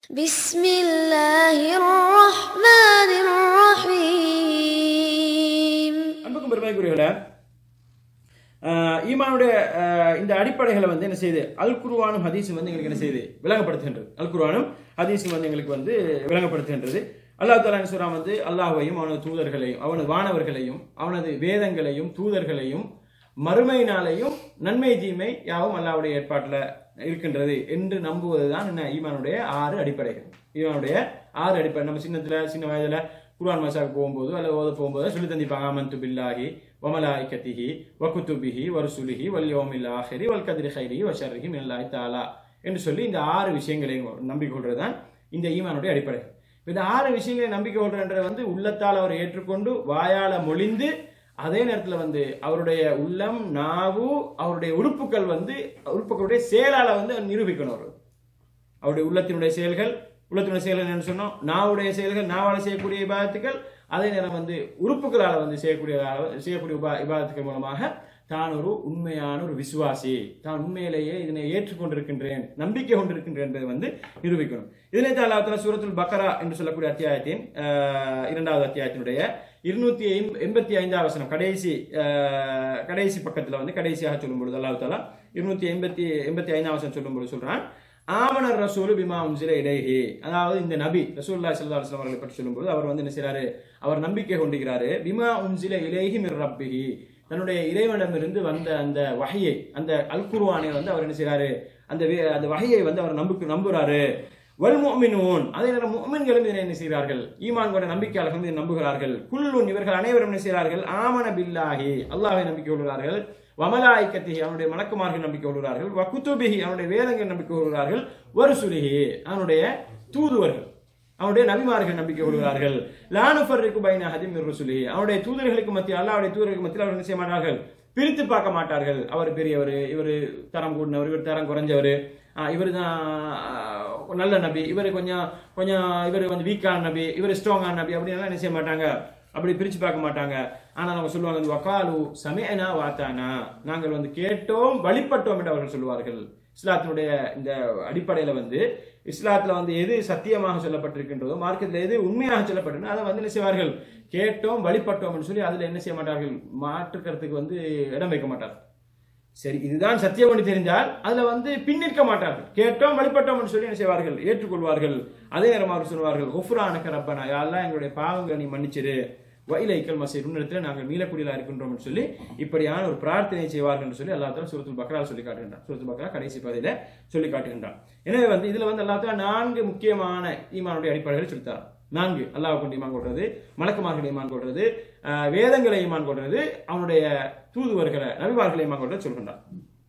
بسم الله الرحمن الرحيم அன்புக்கும் பெருமைக்குரியவர்களே ஆஹ் ஈமானுடைய ஆஹ் இந்த அடிப்படைகளை வந்து என்ன செய்யுது அல் குர்ஆனும் ஹதீஸும் வந்து எங்களுக்கு என்ன செய்யுது விளங்கப்படுத்துகின்றது அல் குர்ஆனும் ஹதீஸும் வந்து எங்களுக்கு வந்து விளங்கப்படுத்துகின்றது அல்லாஹ் தாலா சொல்றான் வந்து அல்லாஹ்வையும் அவனது தூதர்களையும் அவனது வானவர்களையும் அவனது வேதங்களையும் தூதர்களையும் மறுமை நாளையும் நன்மை தீமை யாவும் அல்லாஹ்வுடைய ஏற்பாட்டில் இருக்கின்றது என்று நம்புவதுதான் என்ன ஈமானுடைய ஆறு அடிப்படைகள் ஈமானுடைய ஆறு அடிப்படை நம்ம சின்னத்துல சின்ன வயதுல குர்ஆன் மசாக்கு போகும்போது அல்லது ஓத போகும்போது சொல்லி தந்திப்பாங்க அமன்து பில்லாஹி வமலாய்கத்திஹி வகுத்துபிஹி வருசுலிஹி வல்யோமில் ஆஹிரி வல் கதிரி ஹைரி வஷர்ரிஹி மில்லாஹி தாலா என்று சொல்லி இந்த ஆறு விஷயங்களையும் நம்பிக்கை கொள்றது தான் இந்த ஈமானுடைய அடிப்படை இந்த ஆறு விஷயங்களை நம்பிக்கை கொள்றன்றது வந்து உள்ளத்தால் அவர் ஏற்றுக்கொண்டு வாயால மொழிந்து அதே நேரத்துல வந்து அவருடைய உள்ளம் நாவு அவருடைய உறுப்புகள் வந்து உறுப்புகளுடைய செயலால வந்து நிரூபிக்கணும் அவர் அவருடைய உள்ளத்தினுடைய செயல்கள் உள்ளத்தினுடைய செயல்கள் என்ன சொன்னோம் நாவுடைய செயல்கள் நாவால செய்யக்கூடிய இபாதத்துக்கள் அதே நேரம் வந்து உறுப்புகளால் வந்து செய்யக்கூடிய செய்யக்கூடிய உபா இபாதத்துக்கள் மூலமாக தான் ஒரு உண்மையான ஒரு விசுவாசி தான் உண்மையிலேயே இதனை ஏற்றுக்கொண்டிருக்கின்றேன் நம்பிக்கை கொண்டிருக்கின்றேன் என்பதை வந்து நிரூபிக்கணும் இதனை தான் அல்லாஹ் சூரத்துல் பக்கரா என்று சொல்லக்கூடிய அத்தியாயத்தின் ஆஹ், இரண்டாவது அத்தியாயத்தினுடைய இருநூத்தி எண்பத்தி ஐந்தாவது வசனம் கடைசி ஆஹ், கடைசி பக்கத்துல வந்து கடைசியாக சொல்லும் பொழுது அல்லாஹ் தாலா இருநூத்தி எண்பத்தி எண்பத்தி ஐந்தாவது வசனம் சொல்லும் பொழுது சொல்றான் ஆமனர் ரசூலு பிமா உன்சில இடைஹி அதாவது இந்த நபி ரசூல்லா சல்லா அலுவலாம் அவர்களை பற்றி சொல்லும்போது அவர் வந்து என்ன செய்றாரு அவர் நம்பிக்கை கொண்டிருக்கிறாரு பிமா உன்சில இலேஹி மிர் ரப்பிஹி தன்னுடைய இறைவனிடமிருந்து வந்த அந்த வகையை அந்த அல் குர்ஆனை வந்து அவர் என்ன செய்றாரு அந்த வே- அந்த வகையை வந்து அவர் நம்புக்கு நம்புறாரு வல் முஃமினூன் அதே நேரம் முஃமின்களும் இதனை என்ன செய்கிறார்கள் ஈமான் கொண்ட நம்பிக்கையாளர்கள் இதை நம்புகிறார்கள் குல்லுன் இவர்கள் அனைவரும் என்ன செய்கிறார்கள் ஆமன பில்லாஹி அல்லாஹ்வை நம்பிக்கை கொள்கிறார்கள் வமலாய்க்கத்திஹி அவனுடைய மலக்குமார்கள் நம்பிக்கை கொள்கிறார்கள் வகுத்துபிஹி அவனுடைய வேதங்கள் நம்பிக்கை கொள்கிறார்கள் வருசுலிஹி அவனுடைய தூதுவர்கள் அவனுடைய நபிமார்கள் நம்பிக்கை கொள்கிறார்கள் லானுஃபர்ரிக்கு பைன ஹதிம் ருசுலி அவனுடைய தூதர்களுக்கு மத்தியில் அல்லாஹ்வுடைய தூதர்களுக்கு மத்தியில் அவர் என்ன செய்ய மாட்டார்கள் பிரித்து பார்க்க மாட்டார்கள் அவர் பெரியவர் இவர் தரம் கூடினவர் இவர் தரம் குறைஞ்சவர் இவர் தான் நல்ல நபி இவர் கொஞ்சம் கொஞ்சம் இவர் வந்து வீக்கான நபி இவர் ஸ்ட்ராங்கான நபி அப்படின்லாம் என்ன செய்ய மாட்டாங்க அப்படி பிரிச்சு பார்க்க மாட்டாங்க ஆனா அவங்க சொல்லுவாங்க இந்த வக்காலு சமயனா வாத்தானா நாங்கள் வந்து கேட்டோம் வழிபட்டோம் என்று அவர்கள் சொல்லுவார்கள் இஸ்லாத்தினுடைய இந்த அடிப்படையில வந்து இஸ்லாத்துல வந்து எது சத்தியமாக சொல்லப்பட்டிருக்கின்றதோ மார்க்கத்தில் எது உண்மையாக சொல்லப்பட்டிருக்கோ அதை வந்து என்ன செய்வார்கள் கேட்டோம் வழிபட்டோம்னு சொல்லி அதுல என்ன செய்ய மாட்டார்கள் மாற்றுக்கிறதுக்கு வந்து இடம் வைக்க மாட்டார்கள் சரி இதுதான் சத்தியம் என்று தெரிந்தால் அதுல வந்து பின்னிற்க மாட்டார்கள் கேட்டோம் வழிபட்டோம் சொல்லி என்ன செய்வார்கள் ஏற்றுக்கொள்வார்கள் அதே நேரம் அவர் சொல்வார்கள் ஒஃப்ரானக்க ரப்பனா யாரெல்லாம் எங்களுடைய பாவங்களை நீ மன்னிச்சிரு வயலைக்கல் மசீர் உன்னிடத்தில் நாங்கள் மீளக்கூடியலா இருக்கின்றோம் என்று சொல்லி இப்படியான ஒரு பிரார்த்தனை செய்வார்கள் என்று சொல்லி அல்லாஹ் சூரத்துல் பக்ரா சொல்லி காட்டுகின்றான் சூரத்துல் பக்ரா கடைசி பகுதியில சொல்லி காட்டுகின்றான் எனவே வந்து இதுல வந்து அல்லாஹ் நான்கு முக்கியமான ஈமானுடைய அடிப்படைகளை சொல்லித்தார் நான்கு அல்லாஹ் கொண்டு ஈமான் கொள்றது மலக்குமார்களை ஈமான் கொள்றது ஆஹ் வேதங்களை ஈமான் கொள்றது அவனுடைய தூதுவர்களை நபிமார்களை ஈமான் கொள்றது சொல்கின்றான்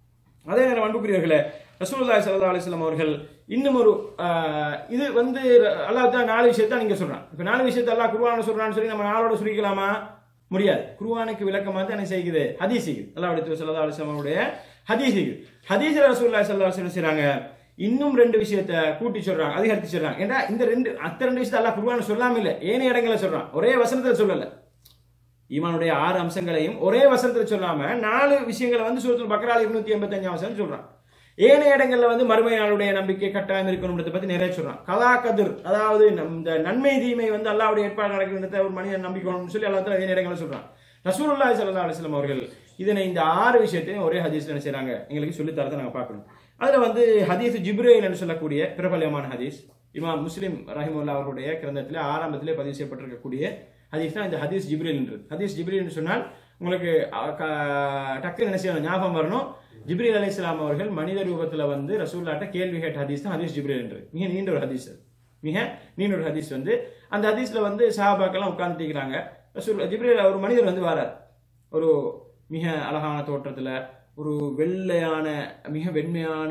அதே நேரம் அன்புக்குரியவர்களே ரசூலுல்லாஹி ஸல்லல்லாஹு அலைஹி வஸல்லம் அவர்கள் இன்னும் ஒரு ஆஹ், இது வந்து அல்லாஹ் தான் நாலு விஷயத்தை நீங்க சொல்றான் இப்ப நாலு விஷயத்தை அல்லாஹ் குர்ஆன்ல சொல்றான்னு சொல்லி நம்ம நாளோட சுருக்கலாமா முடியாது குர்ஆனுக்கு விளக்கமா தான் என்ன செய்யுது ஹதீஸ் செய்யுது அல்லாஹ் ஸல்லல்லாஹு அலைஹி வஸல்லம் அவருடைய ஹதீஸ் செய்யுது ஹதீஸ் ரசூலுல்லாஹி ஸல்லல்லாஹு அலைஹி வஸல்லம் செய்றாங்க இன்னும் ரெண்டு விஷயத்தை கூட்டி சொல்றாங்க அதிகரித்து சொல்றாங்க ஏன்னா இந்த ரெண்டு அத்த ரெண்டு விஷயத்தை அல்லாஹ் குர்ஆன் சொல்லாம இல்ல ஏனைய இடங்களை சொல்றான் ஒரே வசனத்துல சொல்லல ஈமானுடைய ஆறு அம்சங்களையும் ஒரே வசனத்துல சொல்லாம நாலு விஷயங்களை வந்து சூரத்துல் பக்ரால் இருநூத்தி எண்பத்தி அஞ்சாம் வசனம் சொல்றான் ஏனைய இடங்கள்ல வந்து மறுமை நாளுடைய நம்பிக்கை கட்டாயம் இருக்கணும்ன்றத பத்தி நிறைய சொல்றான் கலா கதிர் அதாவது நம் இந்த நன்மை தீமை வந்து அல்லாவுடைய ஏற்பாடு நடக்கின்றத ஒரு மனிதன் நம்பிக்கணும்னு சொல்லி எல்லாத்துல அதே இடங்களை சொல்றான் ரசூலுல்லாஹி ஸல்லல்லாஹு அலைஹி வஸல்லம் அவர்கள் இதனை இந்த ஆறு விஷயத்தையும் ஒரே ஹதீஸ்ல என்ன செய்றாங்க எங்களுக்கு சொல்லி தரதை நாங்க பார்க்கணும் அதுல வந்து ஹதீஸ் ஜிப்ரேல் என்று சொல்லக்கூடிய பிரபலமான ஹதீஸ் இமாம் முஸ்லிம் ரஹிமுல்லா அவர்களுடைய கிரந்தத்திலே ஆரம்பத்திலே பதிவு செய்யப்பட்டிருக்கக்கூடிய ஹதீஸ் தான் இந்த ஹதீஸ் ஜிப்ரேல் என்று ஹதீஸ் ஜிப்ரேல் என்று சொன்னால் உங்களுக்கு அஹ், க- டக்குன்னு என்ன செய்யணும் ஞாபகம் வரணும் ஜிப்ரீல் அலி இஸ்லாம் அவர்கள் மனித ரூபத்துல வந்து ரசூல்லாட்ட கேள்வி கேட்ட ஹதீஸ் தான் ஹதீஸ் ஜிப்ரேல் என்று மிக நீண்ட ஒரு ஹதீஸ் அது. மிக நீண்ட ஒரு ஹதீஸ் வந்து அந்த ஹதீஸ்ல வந்து சஹாபாக்கெல்லாம் உட்கார்ந்துக்கிறாங்க ரசூல் ஜிப்ரீல் ஒரு மனிதர் வந்து வரார் ஒரு மிக அழகான தோற்றத்துல ஒரு வெள்ளையான மிக வெண்மையான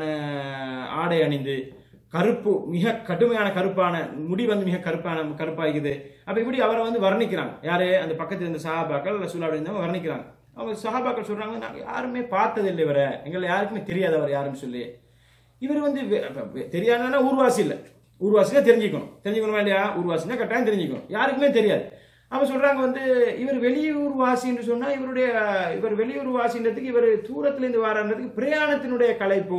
ஆடை அணிந்து கருப்பு மிக கடுமையான கருப்பான முடி வந்து மிக கருப்பான கருப்பாகுது அப்ப இப்படி அவரை வந்து வர்ணிக்கிறாங்க யாரு அந்த பக்கத்துல இருந்த சஹாபாக்கள் ரசூலாவுடைய இருந்தவங்க வர்ணிக்கிறாங்க அவங்க சஹாபாக்கள் சொல்றாங்க நாங்க யாருமே பார்த்ததில்லை இவரை எங்களை யாருக்குமே தெரியாது அவர் யாருன்னு சொல்லி இவர் வந்து வெ- அப்ப வெ- தெரியாதுன்னா ஊர்வாசி இல்லை ஊர்வாசினா தெரிஞ்சுக்கணும் தெரிஞ்சுக்கணுமா இல்லையா ஊர்வாசினா கட்டாயம் தெரிஞ்சுக்கணும் யாருக்குமே தெரியாது அவங்க சொல்றாங்க வந்து இவர் வெளியூர் வாசின்னு சொன்னா இவருடைய இவர் வெளியூர் வாசின்றதுக்கு இவர் தூரத்துல இருந்து வரான்றதுக்கு பிரயாணத்தினுடைய களைப்போ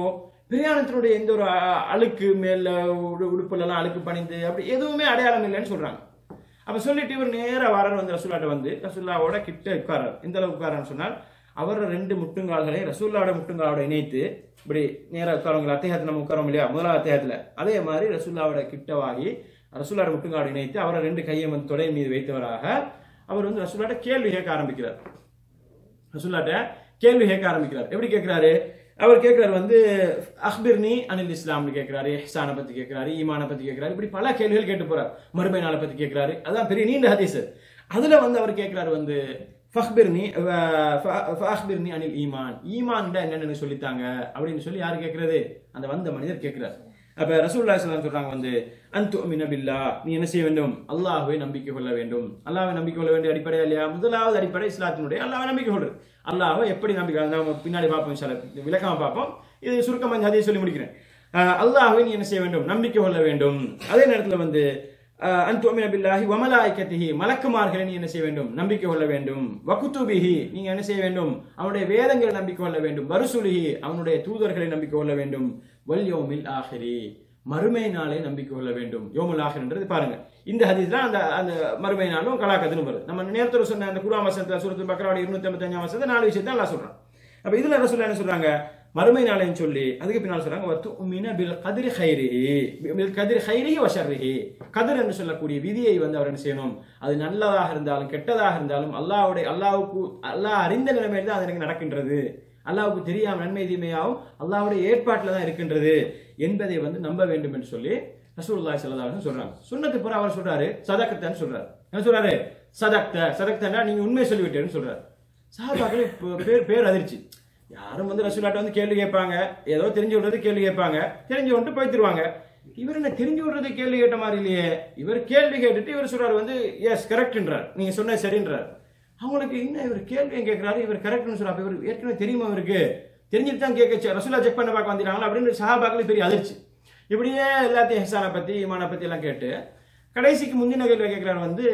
பிரயாணத்தினுடைய எந்த ஒரு அ- அழுக்கு மேல உடு- உடுப்புல எல்லாம் அழுக்கு பணிந்து அப்படி எதுவுமே அடையாளம் இல்லைன்னு சொல்றாங்க அப்ப சொல்லிட்டு இவர் நேரா வரார் வந்து ரசூல்லாட்ட வந்து ரசூல்லாவோட கிட்ட உட்காரார் எந்த அளவுக்கு உட்காரான்னு சொன்னால் அவர் ரெண்டு முட்டுங்கால்களை ரசூல்லாவோட முட்டுங்காலோட இணைத்து இப்படி நேரா உட்காரவங்க அத்தியாயத்தில் நம்ம உட்காரோம் இல்லையா முதலாவது அத்தியாயத்துல அதே மாதிரி ரசூல்லாவோட கிட்டவாகி ரசூல்லாவோட முட்டுங்காலோட இணைத்து அவரை ரெண்டு கையை வந்து தொடை மீது வைத்தவராக அவர் வந்து ரசூல்லாட்ட கேள்வி கேட்க ஆரம்பிக்கிறார் ரசூல்லாட்ட கேள்வி கேட்க ஆரம்பிக்கிறார் எப்படி கேட்கிறாரு அவர் கேட்கிறாரு வந்து அக்பிர்னி அனில் இஸ்லாம்னு கேட்கிறாரு இஹ்சானை பத்தி கேட்கிறாரு ஈமானை பத்தி கேட்கிறாரு இப்படி பல கேள்விகள் கேட்டு போறார் மறுமை நாளை பத்தி கேட்கிறாரு அதான் பெரிய நீண்ட ஹதீஸ் அதுல வந்து அவர் கேட்கிறாரு வந்து ஃபஹ்பிர்னி அஹ், ஃப- ஃபஅக்பிர்னி அனில் ஈமான் ஈமான்டா என்னன்னு சொல்லித்தாங்க அப்படின்னு சொல்லி யாரு கேட்கிறது அந்த வந்த மனிதர் கேட்கிறார் அப்ப ரசூலுல்லாஹி ஸல்லல்லாஹு அலைஹி சொல்றாங்க வந்து அன்து மின பில்லா நீ என்ன செய்ய வேண்டும் அல்லாஹ்வை நம்பிக்கை கொள்ள வேண்டும் அல்லாஹ்வை நம்பிக்கை கொள்ள வேண்டிய அடிப்படை இல்லையா முதலாவது அடிப்படை இஸ்லாத்தினுடைய அல்லாஹ்வை நம்பிக்கை கொள்றது அல்லாஹ்வை எப்படி நம்பிக்கை நம்ம பின்னாடி பார்ப்போம் இன்ஷா அல்லாஹ். விளக்கமா பார்ப்போம் இது சுருக்கமா இந்த ஹதீஸ் சொல்லி முடிக்கிறேன் அஹ், அல்லாஹ்வை நீ என்ன செய்ய வேண்டும் நம்பிக்கை கொள்ள வேண்டும் அதே நேரத்துல வந்து அன்துமின பில்லாஹி வமலாய்க்கத்திஹி மலக்குமார்களை நீ என்ன செய்ய வேண்டும் நம்பிக்கை கொள்ள வேண்டும் வகுத்துபிஹி நீங்க என்ன செய்ய வேண்டும் அவனுடைய வேதங்களை நம்பிக்கை கொள்ள வேண்டும் வருசுலிஹி அவனுடைய தூதர்களை நம்பிக்கை கொள்ள வேண்டும் வல் யோமில் ஆஹிரி மறுமை நாளை நம்பிக்கை கொள்ள வேண்டும் யோமுல் ஆஹிர்ன்றது பாருங்க இந்த ஹதீஸ் தான் அந்த அந்த மறுமை நாளும் கலாக்கத்துன்னு வருது நம்ம நேரத்தில் சொன்ன அந்த குரான் வசனத்தில் சூரத்து பக்கராவோட இருநூத்தி ஐம்பத்தஞ்சாம் வசனத்தை நாலு விஷயத்தை எல்லாம் சொல்றான் அப்ப இதுல ரசூல்லா என்ன சொல்றாங்க மறுமை நாளைன்னு சொல்லி அதுக்கு பின்னால் சொல்றாங்க வத்து உமின பில் கதிரி ஹைரிஹி பில் கதிரி ஹைரிஹி வஷர்ரிஹி கதிர் என்று சொல்லக்கூடிய விதியை வந்து அவர் என்ன செய்யணும் அது நல்லதாக இருந்தாலும் கெட்டதாக இருந்தாலும் அல்லாஹ்வுடைய அல்லாஹ்வுக்கு அல்லாஹ் அறிந்த நிலைமையில் தான் அது எனக்கு நடக்கின்றது அல்லாஹ்வுக்கு தெரியாம நன்மை தீமையாகவும் அல்லாஹ்வுடைய ஏற்பாட்டில் தான் இருக்கின்றது என்பதை வந்து நம்ப வேண்டும் என்று சொல்லி ரசூலுல்லாஹி ஸல்லல்லாஹு அலைஹி வஸல்லம் சொல்றாங்க சுன்னத்து பிறகு அவர் சொல்றாரு சதக்கத்தன்னு சொல்றாரு என்ன சொல்றாரு சதக்த சதக்தன்னா நீங்க உண்மை சொல்லிவிட்டேன்னு சொல்றாரு சஹாபாக்கள் இப்ப பேர் பேர் அதிர்ச்சி யாரும் வந்து ரசூலாட்ட வந்து கேள்வி கேட்பாங்க ஏதோ தெரிஞ்சு விடுறது கேள்வி கேட்பாங்க தெரிஞ்சு விட்டு போய்த்திருவாங்க இவர் என்ன தெரிஞ்சு விடுறது கேள்வி கேட்ட மாதிரி இல்லையே இவர் கேள்வி கேட்டுட்டு இவர் சொல்றாரு வந்து எஸ் கரெக்ட்ன்றார் நீங்க சொன்ன சரின்றார் அவங்களுக்கு என்ன இவர் கேள்வி கேட்கிறாரு இவர் கரெக்ட்னு சொல்றாரு அப்ப இவர் ஏற்கனவே தெரியுமா இவருக்கு தெரிஞ்சுட்டு தான் கேட்க ரசூலா செக் பண்ண பார்க்க வந்துட்டாங்களா அப்படின்னு சஹாபாக்கள் பெரிய அதிர்ச்சி இப்படியே எல்லாத்தையும் ஹெசானை பத்தி ஈமானை பத்தி எல்லாம் கேட்டு கடைசிக்கு முந்தின கேள்வி கேட்கிறாரு வந்து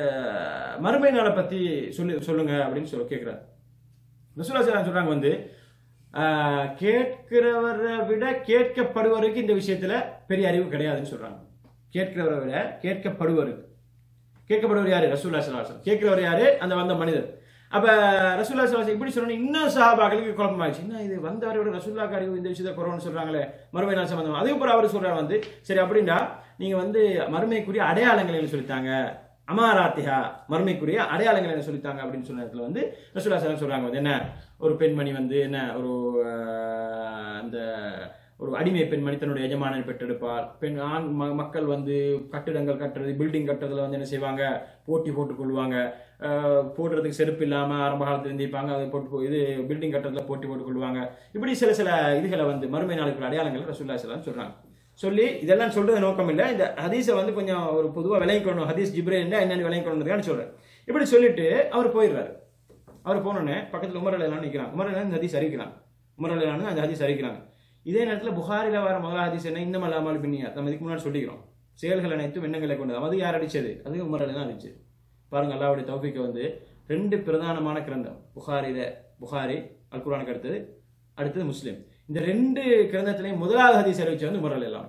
மறுமை நாளை பத்தி சொல்லு சொல்லுங்க அப்படின்னு சொல்லி கேட்கிறாரு ரசூலா சலாம் சொல்றாங்க வந்து ஆஹ், கேட்கிறவரை விட கேட்கப்படுவருக்கு இந்த விஷயத்துல பெரிய அறிவு கிடையாதுன்னு சொல்றாங்க கேட்கிறவரை விட கேட்கப்படுவருக்கு கேட்கப்படுவர் யாரு ரசூல்லா சலாசம் கேட்கிறவர் யாரு அந்த வந்த மனிதர் அப்ப ரசூல்லா சலாசம் இப்படி சொன்னா இன்னும் சஹாபாக்களுக்கு குழப்பமாயிடுச்சு என்ன இது வந்தவரை விட ரசூல்லாக்கு அறிவு இந்த விஷயத்தை குறவுன்னு சொல்றாங்களே மறுமை நாள் சம்பந்தம் அதே போல அவர் சொல்றாரு வந்து சரி அப்படின்னா நீங்க வந்து மறுமைக்குரிய அடையாளங்களை எனக்கு சொல்லித்தாங்க அமாராத்திகா மறுமைக்குரிய அடையாளங்களை என்ன சொல்லித்தாங்க அப்படின்னு சொன்ன இடத்துல வந்து ரசூல்லா சலாம் சொல்றாங்க வந்து என்ன ஒரு பெண்மணி வந்து என்ன ஒரு ஆஹ், அந்த ஒரு அடிமை பெண்மணி தன்னுடைய எஜமானனை பெற்றெடுப்பாள் பெண் ஆண் ம- மக்கள் வந்து கட்டிடங்கள் கட்டுறது பில்டிங் கட்டுறதுல வந்து என்ன செய்வாங்க போட்டி போட்டுக் கொள்வாங்க ஆஹ், போடுறதுக்கு செருப்பு இல்லாம ஆரம்ப காலத்துல இருந்திருப்பாங்க அதை போட்டு போ- இது பில்டிங் கட்டுறதுல போட்டி போட்டுக் கொள்வாங்க இப்படி சில சில இதுகளை வந்து மறுமை நாளுக்கு அடையாளங்கள் ரசூல்லா ஸல்லல்லாஹு சொல்றாங்க சொல்லி இதெல்லாம் சொல்றது நோக்கம் இல்லை இந்த ஹதீஸை வந்து கொஞ்சம் ஒரு பொதுவா விளங்கிக்கணும் ஹதீஸ் ஜிப்ரே என்ன என்னன்னு விளங்கிக்கணும்னு சொல்றேன் இப்படி சொல்லிட்டு அவர் போயிடுறாரு அவர் போனோடனே பக்கத்துல உமர் அலையெல்லாம் நிற்கிறாங்க உமர் அலையெல்லாம் இந்த ஹதீஸ் அறிவிக்கிறாங்க உமர் அலையெல்லாம் அந்த ஹதீஸ் அறிவிக்கிறாங்க இதே நேரத்தில் புகாரில வர முதல் ஹதீஸ் என்ன இன்னும் அல்லாமல் பின்னியா நம்ம இதுக்கு முன்னாடி சொல்லிக்கிறோம் செயல்கள் அனைத்தும் எண்ணங்களை கொண்டது அது யார் அடிச்சது அது உமர் அலை தான் அடிச்சது பாருங்க அல்லாவுடைய தௌஃபீக்கை வந்து ரெண்டு பிரதானமான கிரந்தம் புகாரில புகாரி அல் குர்ஆனுக்கு அடுத்தது அடுத்தது முஸ்லிம் இந்த ரெண்டு கிரந்தத்திலையும் முதலாவது ஹதீஸ் அறிவிச்ச வந்து உமர் அலையெல்லாம்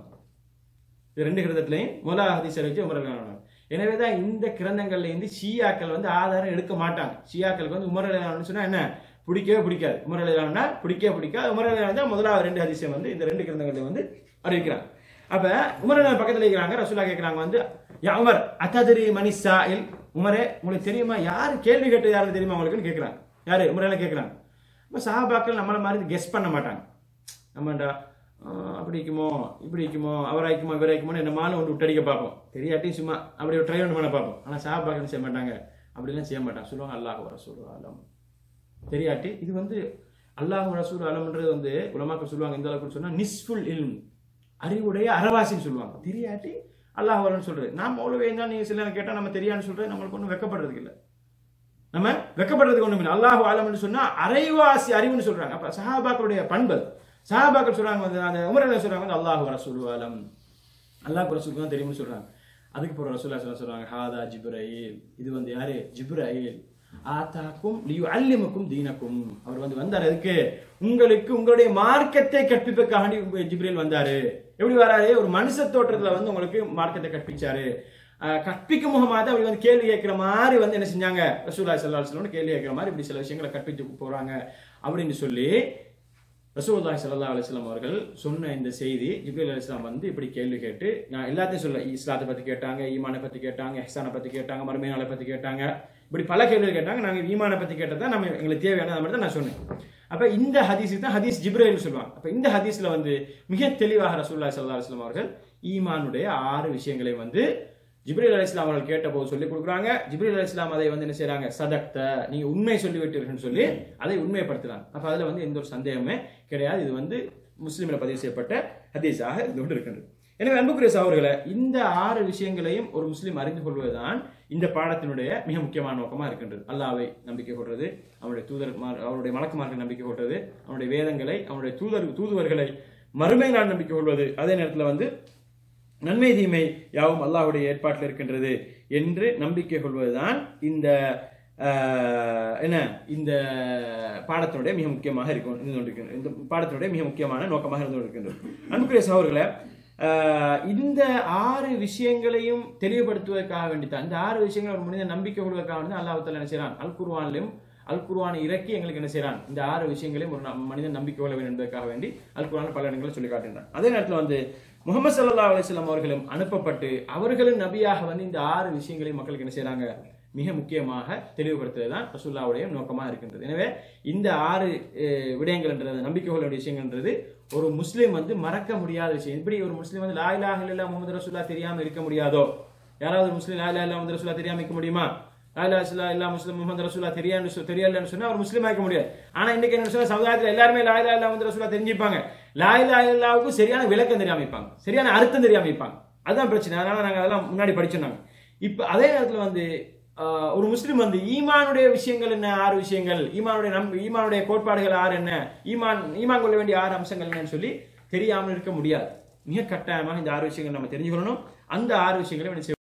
இது ரெண்டு கிரந்தத்திலையும் முதலாவது ஹதீஸ் அறிவிச்சு உமர் அலையெல்லாம் எனவே தான் இந்த கிரந்தங்கள்ல இருந்து ஷியாக்கள் வந்து ஆதாரம் எடுக்க மாட்டாங்க ஷியாக்களுக்கு வந்து உமர் அலையெல்லாம் சொன்னா என்ன பிடிக்கவே பிடிக்காது உமர் அலையெல்லாம் பிடிக்கவே பிடிக்காது உமர் அலையெல்லாம் தான் முதலாவது ரெண்டு ஹதீஸை வந்து இந்த ரெண்டு கிரந்தங்களையும் வந்து அறிவிக்கிறாங்க அப்ப உமர் அலையெல்லாம் பக்கத்துல இருக்கிறாங்க ரசூலா கேட்கறாங்க வந்து யா உமர் அத்ததிரி மனிஷா இல் உமரே உங்களுக்கு தெரியுமா யார் கேள்வி கேட்டது யாருன்னு தெரியுமா உங்களுக்குன்னு கேட்கறாங்க யாரு உமர் எல்லாம் கேட்கறாங்க இப்போ சஹாபாக்கள் நம்மள மாதிரி கெஸ் பண்ண மாட்டாங்க நம்மண்டா ஆஹ், அப்படி இருக்குமோ இப்படி இருக்குமோ அவர் ஆயிக்குமோ இவர் ஆயிக்குமோ என்ன மாலும் ஒன்று விட்டடிக்க பார்ப்போம் தெரியாட்டி சும்மா அப்படி ஒரு ட்ரை ஒன்று பண்ண பார்ப்போம் ஆனால் சஹாபாக்கள் செய்ய மாட்டாங்க அப்படிலாம் செய்ய மாட்டாங்க சொல்லுவாங்க அல்லாஹ் ரசூல் அலம் தெரியாட்டி இது வந்து அல்லாஹ் ரசூல் அலம்ன்றது வந்து உலமாக்கள் சொல்லுவாங்க இந்த அளவுக்கு சொன்னா நிஸ்ஃபுல் இல்ம் அறிவுடைய அறவாசின்னு சொல்லுவாங்க தெரியாட்டி அல்லாஹ் வரன்னு சொல்றது நாம் அவ்வளவு இருந்தால் நீங்க சில நேரம் கேட்டா நம்ம தெரியான்னு சொல்றது நம்மளுக்கு ஒன்றும் வெக்கப்படுறதுக்கு இல்லை நம்ம வெக்கப்படுறதுக்கு ஒண்ணும் இல்லை அல்லாஹ் ஆலம்னு சொன்னா அரைவாசி அறிவுன்னு சொல்றாங்க அப்ப சஹாபாக்களுடைய பண்பு சஹாபாக்கள் சொல்றாங்க வந்து அந்த உமர் சொல்றாங்க வந்து அல்லாஹ் ரசூல் ஆலம் அல்லாஹ் ரசூலுக்கு தான் தெரியும்னு சொல்றாங்க அதுக்கு பிறகு ரசூல்லா ஸல்லல்லாஹு அலைஹி வஸல்லம் சொல்றாங்க ஹாதா ஜிப்ரயில் இது வந்து யாரு ஜிப்ரயில் ஆத்தாக்கும் லியு அல்லிமுக்கும் தீனக்கும் அவர் வந்து வந்தார் அதுக்கு உங்களுக்கு உங்களுடைய மார்க்கத்தை கற்பிப்பதற்காக ஜிப்ரீல் வந்தாரு எப்படி வராரு ஒரு மனுஷ தோற்றத்துல வந்து உங்களுக்கு மார்க்கத்தை கற்பிச்சாரு அஹ் கற்பிக்கும் முகமாக அவர் வந்து கேள்வி கேட்கிற மாதிரி வந்து என்ன செஞ்சாங்க ரசூல்லா ஸல்லல்லாஹு அலைஹி வஸல்லம் கேள்வி கேட்கிற மாதிரி இப்படி சில விஷயங்களை கற்பித்து போறாங்க அப்படின்னு சொல்லி ரசூலுல்லாஹி ஸல்லல்லாஹு அலைஹி வஸல்லம் அவர்கள் சொன்ன இந்த செய்தி ஜிப்ரீல் அலைஹிஸ்ஸலாம் வந்து இப்படி கேள்வி கேட்டு நான் எல்லாத்தையும் சொல்ல இஸ்லாத்தை பத்தி கேட்டாங்க ஈமானை பத்தி கேட்டாங்க இஹ்சானை பத்தி கேட்டாங்க மறுமை நாளை பத்தி கேட்டாங்க இப்படி பல கேள்விகள் கேட்டாங்க நாங்க ஈமானை பத்தி கேட்டதா நம்ம எங்களுக்கு தேவையான மட்டும் தான் நான் சொன்னேன் அப்ப இந்த ஹதீஸுக்கு தான் ஹதீஸ் ஜிப்ரேல் சொல்லுவாங்க அப்ப இந்த ஹதீஸ்ல வந்து மிக தெளிவாக ரசூலுல்லாஹி ஸல்லல்லாஹு அலைஹி வஸல்லம் அவர்கள் ஈமானுடைய ஆறு விஷயங்களை வந்து ஜிப்ரீல் அலைஹிஸ்ஸலாம் அவர்கள் கேட்டபோது சொல்லி கொடுக்குறாங்க ஜிப்ரீல் அலைஹிஸ்ஸலாம் அதை வந்து என்ன செய்றாங்க சதக்த நீங்க உண்மை சொல்லி விட்டீர்கள் சொல்லி அதை உண்மைப்படுத்துறாங்க அப்ப அதுல வந்து எந்த ஒரு சந்தேகமே கிடையாது இது வந்து முஸ்லிமில் பதிவு செய்யப்பட்ட ஹதீஸாக இருந்து கொண்டு இருக்கின்றது எனவே அன்புக்குரிய சகோதரர்களே இந்த ஆறு விஷயங்களையும் ஒரு முஸ்லீம் அறிந்து கொள்வதுதான் இந்த பாடத்தினுடைய மிக முக்கியமான நோக்கமா இருக்கின்றது அல்லாவை நம்பிக்கை கொள்வது அவனுடைய தூதர் அவருடைய மலக்குமார்களை நம்பிக்கை கொள்வது அவனுடைய வேதங்களை அவனுடைய தூதர் தூதுவர்களை மறுமை நாள் நம்பிக்கை கொள்வது அதே நேரத்தில் வந்து நன்மை தீமை யாவும் அல்லாஹ்வுடைய ஏற்பாட்டில் இருக்கின்றது என்று நம்பிக்கை கொள்வதுதான் இந்த ஆஹ், என்ன இந்த பாடத்தினுடைய மிக முக்கியமாக இருக்கும் இருந்து கொண்டிருக்கின்றது இந்த பாடத்தினுடைய மிக முக்கியமான நோக்கமாக இருந்து கொண்டிருக்கின்றது அன்புக்குரிய சகோதரர்களே ஆஹ், இந்த ஆறு விஷயங்களையும் தெளிவுபடுத்துவதற்காக வேண்டித்தான் இந்த ஆறு விஷயங்களை ஒரு மனிதன் நம்பிக்கை கொள்வதற்காக வேண்டி அல்லாஹ் தஆலா என்ன செய்றான் அல் குர்ஆனிலும் அல் குர்ஆனை இறக்கி எங்களுக்கு என்ன செய்றான் இந்த ஆறு விஷயங்களையும் ஒரு நம்- மனிதன் நம்பிக்கை கொள்ள வேண்டும் என்பதற்காக வேண்டி அல் குர்ஆன் பல இடங்களில் சொல்லி காட்டுகின்றான் அதே நேரத்தில் வந்து முகமது சல்லா அலிஸ்லாம் அவர்களும் அனுப்பப்பட்டு அவர்களும் நபியாக வந்து இந்த ஆறு விஷயங்களையும் மக்களுக்கு என்ன செய்றாங்க மிக முக்கியமாக தெளிவுபடுத்துறது தான் ரசூல்லாவுடைய நோக்கமாக இருக்கின்றது எனவே இந்த ஆறு அஹ், விடயங்கள்ன்றது நம்பிக்கை கொள்ள வேண்டிய விஷயங்கள்ன்றது ஒரு முஸ்லீம் வந்து மறக்க முடியாத விஷயம் இப்படி ஒரு முஸ்லீம் வந்து லா இலாஹ இல்லல்லாஹ் முகமது ரசூல்லா தெரியாம இருக்க முடியாதோ யாராவது ஒரு முஸ்லீம் லா இலாஹ இல்லல்லாஹ் முகமது ரசூல்லா தெரியாம இருக்க முடியுமா லா இலாஹ இல்லல்லாஹ் இல்லா முஸ்லிம் முகமது ரசூல்லா தெரியாது சொ- தெரியலன்னு சொன்னா அவர் முஸ்லீம் ஆக்க முடியாது ஆனா இன்னைக்கு என்ன சொன்னா சமுதாயத்துல எல்லாருமே லா இலாஹ இல்லல்லாஹ் முகமது ரசூல்லா தெரிஞ்சுப்பாங்க லா இலாஹ இல்லல்லாஹ்வுக்கு சரியான விளக்கம் தெரியாம இருப்பாங்க சரியான அர்த்தம் தெரியாம இருப்பாங்க அதுதான் பிரச்சனை அதனால நாங்க அதெல்லாம் முன்னாடி படிச்சோம் இப்ப அதே நேரத்துல வந்து ஆஹ், ஒரு முஸ்லிம் வந்து ஈமானுடைய விஷயங்கள் என்ன ஆறு விஷயங்கள் ஈமானுடைய நம் ஈமானுடைய கோட்பாடுகள் ஆறு என்ன ஈமான் ஈமான் கொள்ள வேண்டிய ஆறு அம்சங்கள் என்னன்னு சொல்லி தெரியாமல் இருக்க முடியாது மிக கட்டாயமாக இந்த ஆறு விஷயங்கள் நம்ம தெரிஞ்சுக்கணும் அந்த ஆறு விஷயங்களை என்ன செய்ய